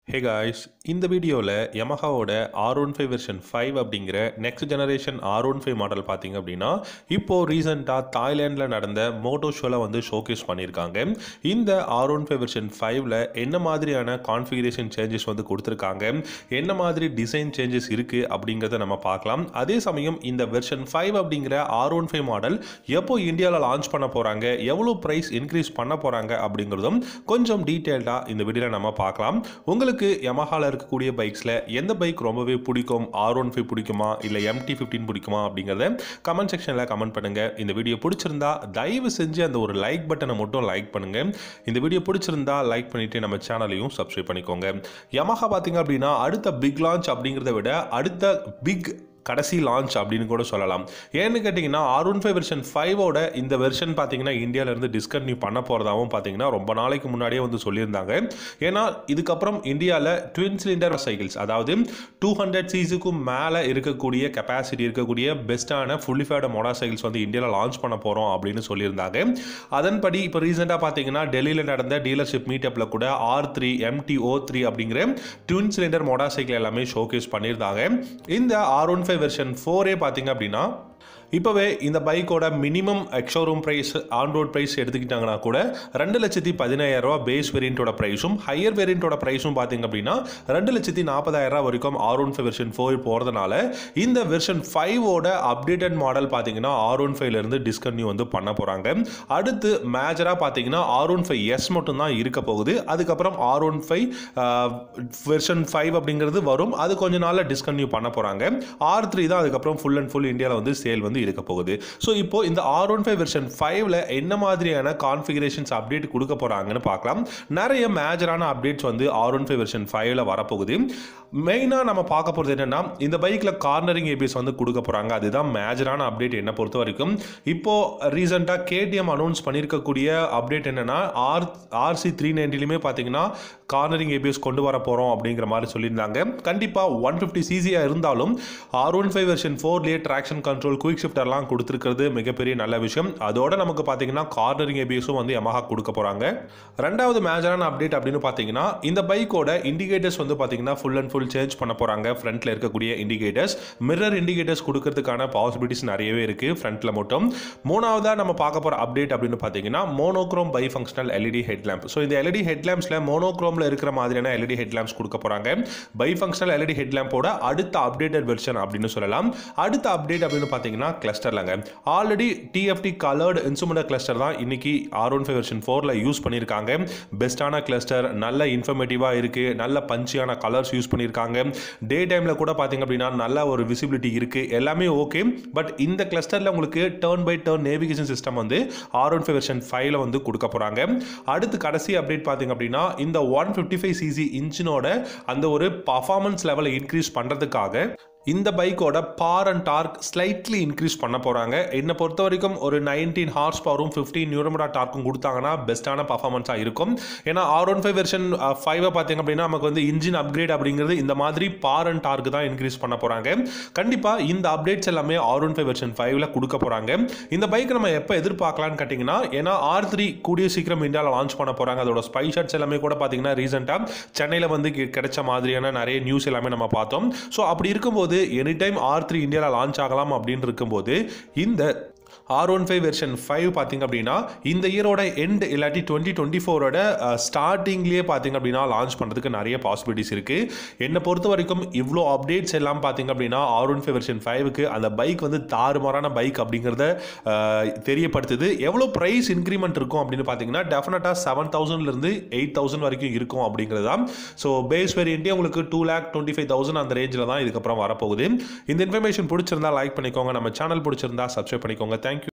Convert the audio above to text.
ஹே guys இந்த வீடியோவில் யமஹாவோட R one five version five அப்படிங்கிற next generation R one five model பார்த்தீங்க அப்படின்னா இப்போது ரீசெண்டாக தாய்லாண்டில் நடந்த மோட்டோ ஷோவில் வந்து ஷோகேஸ் பண்ணியிருக்காங்க இந்த ஆர் ஒன் ஃபைவ் வெர்ஷன் ஃபைவ்ல என்ன மாதிரியான கான்ஃபிகரேஷன் சேஞ்சஸ் வந்து கொடுத்துருக்காங்க என்ன மாதிரி டிசைன் சேஞ்சஸ் இருக்குது அப்படிங்கிறத நம்ம பார்க்கலாம் அதே சமயம் இந்த வெர்ஷன் ஃபைவ் அப்படிங்கிற ஆர் ஒன் ஃபைவ் மாடல் எப்போ இந்தியாவில் லான்ச் பண்ண போகிறாங்க எவ்வளோ ப்ரைஸ் இன்க்ரீஸ் பண்ண போகிறாங்க அப்படிங்கிறதும் கொஞ்சம் டீட்டெயில்டாக இந்த வீடியோவில் நம்ம பார்க்கலாம் உங்களுக்கு யமஹாவில் இருக்கக்கூடிய பைக்ஸில் எந்த பைக் ரொம்பவே பிடிக்கும் ஆர் ஒன் ஃபைவ் பிடிக்குமா இல்லை எம்டி ஃபிஃப்டின் பிடிக்குமா அப்படிங்கிறத கமெண்ட் செக்ஷனில் கமெண்ட் பண்ணுங்கள் இந்த வீடியோ பிடிச்சிருந்தா தயவு செஞ்சு அந்த ஒரு லைக் பட்டனை மட்டும் லைக் பண்ணுங்கள் இந்த வீடியோ பிடிச்சிருந்தா லைக் பண்ணிவிட்டு நம்ம சேனலையும் சப்ஸ்கிரைப் பண்ணிக்கோங்க யமஹா பார்த்தீங்க அப்படின்னா அடுத்த பிக் லான்ச் அப்படிங்கிறத விட அடுத்த பிக் கடைசி லான்ச் அப்படின்னு கூட சொல்லலாம் ஏன்னு கேட்டிங்கன்னா ஆர் ஒன் ஃபைவ் வெர்ஷன் ஃபைவோட இந்த வெர்ஷன் பார்த்தீங்கன்னா இந்தியாவிலேருந்து டிஸ்கன்டினியூ பண்ண போகிறதாவும் பார்த்தீங்கன்னா ரொம்ப நாளைக்கு முன்னாடியே வந்து சொல்லியிருந்தாங்க ஏன்னா இதுக்கப்புறம் இந்தியாவில் ட்வின் சிலிண்டர் சைக்கிள்ஸ் அதாவது டூ ஹண்ட்ரட் சிசிக்கும் மேலே இருக்கக்கூடிய கெப்பாசிட்டி இருக்கக்கூடிய பெஸ்ட்டான ஃபுல்லிஃபைடு மோட்டார் சைக்கிள்ஸ் வந்து இந்தியாவில் லான்ச் பண்ண போகிறோம் அப்படின்னு சொல்லியிருந்தாங்க அதன்படி இப்போ ரீசெண்டாக பார்த்தீங்கன்னா டெல்லியில் நடந்த டீலர்ஷிப் மீட்டப்பில் கூட R three MT O three அப்படிங்கிற ட்வின் சிலிண்டர் மோட்டார் சைக்கிள் எல்லாமே ஷோகேஸ் பண்ணியிருந்தாங்க இந்த ஆர் ஒன் ஃபைவ் வெர்ஷன் ஃபோரே பார்த்தீங்க அப்படின்னா இப்போவே இந்த பைக்கோட minimum ex showroom price on road price எடுத்துக்கிட்டாங்கன்னா கூட ரெண்டு லட்சத்தி பதினாயிரம் ரூபா பேஸ் வேரியண்ட்டோட ப்ரைஸும் ஹையர் வேரியண்ட்டோட ப்ரைஸும் பார்த்தீங்க அப்படின்னா ரெண்டு லட்சத்தி நாற்பதாயிரம் ரூபா வரைக்கும் R one five version four போகிறதுனால இந்த வெர்ஷன் ஃபைவோட அப்டேட்டட் மாடல் பார்த்தீங்கன்னா ஆர் ஒன் ஃபைவ்லேருந்து டிஸ்கன்யூ வந்து பண்ண போகிறாங்க அடுத்து மேஜராக பார்த்தீங்கன்னா ஆர் ஒன் ஃபைவ் எஸ் மட்டும் தான் இருக்க போகுது அதுக்கப்புறம் R one five version five அப்படிங்கிறது வரும் அது கொஞ்ச நாளில் டிஸ்கன்யூ பண்ண போகிறாங்க ஆர் த்ரீ தான் அதுக்கப்புறம் ஃபுல் அண்ட் ஃபுல் இந்தியாவில் வந்து சேல் வந்து இருக்க போகுது ஸோ இப்போ இந்த ஆர் ஒன் ஃபைவ் வெர்ஷன் ஃபைவ்ல என்ன மாதிரியான கான்ஃபிகரேஷன்ஸ் அப்டேட் கொடுக்க போகிறாங்கன்னு பார்க்கலாம் நிறைய மேஜரான அப்டேட்ஸ் வந்து ஆர் ஒன் ஃபைவ் வெர்ஷன் ஃபைவ்ல வரப்போகுது மெயினாக நம்ம பார்க்க போகிறது என்னென்னா இந்த பைக்கில் கார்னரிங் ஏபிஎஸ் வந்து கொடுக்க போகிறாங்க அதுதான் மேஜரான அப்டேட் என்னை பொறுத்த வரைக்கும் இப்போது ரீசெண்டாக கேடிஎம் அனௌன்ஸ் பண்ணியிருக்கக்கூடிய அப்டேட் என்னென்னா ஆர் ஆர்சி த்ரீ நைன்ட்டிலுமே பார்த்தீங்கன்னா கார்னரிங் ஏபிஎஸ் கொண்டு வர போகிறோம் அப்படிங்கிற மாதிரி சொல்லியிருந்தாங்க கண்டிப்பாக ஒன் ஃபிஃப்டி சிசியாக இருந்தாலும் ஆர் ஒன் ஃபைவ் வெர்ஷன் ஃபோர்லேயே ட்ராக்ஷன் கண்ட்ரோல் குயிக் ஷிஃப்டர்லாம் கொடுத்துருக்கிறது மிகப்பெரிய நல்ல விஷயம் அதோட நமக்கு பார்த்தீங்கன்னா கார்னரிங் ஏபிஎஸும் வந்து Yamaha கொடுக்க போகிறாங்க ரெண்டாவது மேஜரான அப்டேட் அப்படின்னு பார்த்தீங்கன்னா இந்த பைக்கோட இண்டிகேட்டர்ஸ் வந்து பார்த்தீங்கன்னா ஃபுல் அண்ட் ஃபுல் சேஞ்ச் பண்ண போகிறாங்க ஃப்ரண்ட்டில் இருக்கக்கூடிய இண்டிகேட்டர்ஸ் மிரர் இண்டிகேட்டர்ஸ் கொடுக்கறதுக்கான பாசிபிலிட்டிஸ் நிறையவே இருக்குது ஃப்ரண்ட்டில் மட்டும் மூணாவதாக நம்ம பார்க்க போகிற அப்டேட் அப்படின்னு பார்த்தீங்கன்னா monochrome bi functional LED headlamp so இந்த எல்இடி ஹெட்லாம்ப்ஸில் மோனோக்ரோமில் இருக்கிற மாதிரியான எல்இடி ஹெட்லாம்ப்ஸ் கொடுக்க போகிறாங்க பை ஃபங்க்ஷனல் எல்இடி ஹெட்லாம்போட அடுத்த அப்டேட்டட் வெர்ஷன் அப்படின்னு சொல்லலாம் அடுத்த அப்டேட் அப்படின்னு பார்த்தீங்கன்னா கிளஸ்டர்லங்க already TFT coloured instrument cluster தான் இன்னைக்கு ஆர் ஒன் ஃபைவ் வெர்ஷன் ஃபோரில் யூஸ் பண்ணியிருக்காங்க பெஸ்ட்டான கிளஸ்டர் நல்ல இன்ஃபர்மேட்டிவாக இருக்குது நல்ல பஞ்சியான கலர்ஸ் யூஸ் பண்ணியிருக்காங்க டே டைமில் கூட பார்த்தீங்க அப்படின்னா நல்ல ஒரு விசிபிலிட்டி இருக்குது எல்லாமே ஓகே பட் இந்த கிளஸ்டரில் உங்களுக்கு turn by turn navigation system வந்து ஆர் ஒன் ஃபைவ் வெர்ஷன் ஃபைவ்ல வந்து கொடுக்க போகிறாங்க அடுத்து கடைசி அப்டேட் பார்த்தீங்க அப்படின்னா இந்த ஒன் ஃபிஃப்டி ஃபைவ் சிசி இன்ஜினோட அந்த ஒரு பர்ஃபார்மன்ஸ் லெவலை இன்க்ரீஸ் பண்ணுறதுக்காக இந்த பைக்கோட power and torque slightly increase பண்ண போகிறாங்க என்னை பொறுத்த வரைக்கும் ஒரு நைன்டீன் ஹார்ஸ் பவரும் ஃபிஃப்டீன் நியூரமடா டார்க்கும் கொடுத்தாங்கன்னா பெஸ்ட்டான பர்ஃபார்மன்ஸாக இருக்கும் ஏன்னா ஆர் ஒன் ஃபைவ் வெர்ஷன் ஃபைவை பார்த்தீங்க அப்படின்னா நமக்கு வந்து இன்ஜின் அப்கிரேட் அப்படிங்கிறது இந்த மாதிரி பார் அண்ட் டார்க் தான் இன்க்ரீஸ் பண்ண போகிறாங்க கண்டிப்பாக இந்த அப்டேட்ஸ் எல்லாமே ஆர் ஒன் ஃபைவ் வெர்ஷன் ஃபைவ்ல கொடுக்க போகிறாங்க இந்த பைக் நம்ம எப்போ எதிர்பார்க்கலாம்னு கேட்டிங்கன்னா ஏன்னா ஆர் த்ரீ கூடிய சீக்கிரம் இந்தியாவில் லான்ச் பண்ண போகிறாங்க அதோட ஸ்பை ஷர்ட்ஸ் எல்லாமே கூட பார்த்தீங்கன்னா ரீசெண்டாக சென்னையில் வந்து கி- கிடைச்ச மாதிரியான நிறைய நியூஸ் எல்லாமே நம்ம பார்த்தோம் ஸோ அப்படி இருக்கும்போது எனி டைம் ஆர் த்ரீ இந்தியாவில் லான்ச் ஆகலாம் அப்படின்னு இருக்கும்போது இந்த R one five version five பார்த்தீங்க அப்படின்னா இந்த இயரோட எண்ட் இல்லாட்டி டுவெண்ட்டி டுவெண்ட்டி ஃபோரோட ஸ்டார்டிங்லேயே பார்த்தீங்க அப்படின்னா லான்ச் பண்ணுறதுக்கு நிறைய பாசிபிலிட்டிஸ் இருக்குது என்னை பொறுத்த வரைக்கும் இவ்வளோ அப்டேட்ஸ் எல்லாம் பார்த்தீங்க அப்படின்னா ஆர் ஒன் ஃபைவ் வெர்ஷன் ஃபைவுக்கு அந்த பைக் வந்து தாறுமாறான பைக் அப்படிங்கிறத அஹ், தெரியப்படுத்துது எவ்வளோ ப்ரைஸ் இன்க்ரிமெண்ட் இருக்கும் அப்படின்னு பார்த்தீங்கன்னா டெஃபினட்டாக செவன் தௌசண்ட்லேருந்து எயிட் தௌசண்ட் வரைக்கும் இருக்கும் அப்படிங்கிறது தான் ஸோ பேஸ் வேரியண்ட்டே உங்களுக்கு two lakh twenty five thousand அந்த ரேஞ்சில் தான் இதுக்கப்புறம் வரப்போகுது இந்த இன்ஃபர்மேஷன் பிடிச்சிருந்தா லைக் பண்ணிக்கோங்க நம்ம சேனல் பிடிச்சிருந்தா சப்ஸ்கிரைப் பண்ணிக்கோங்க தேங்க்யூ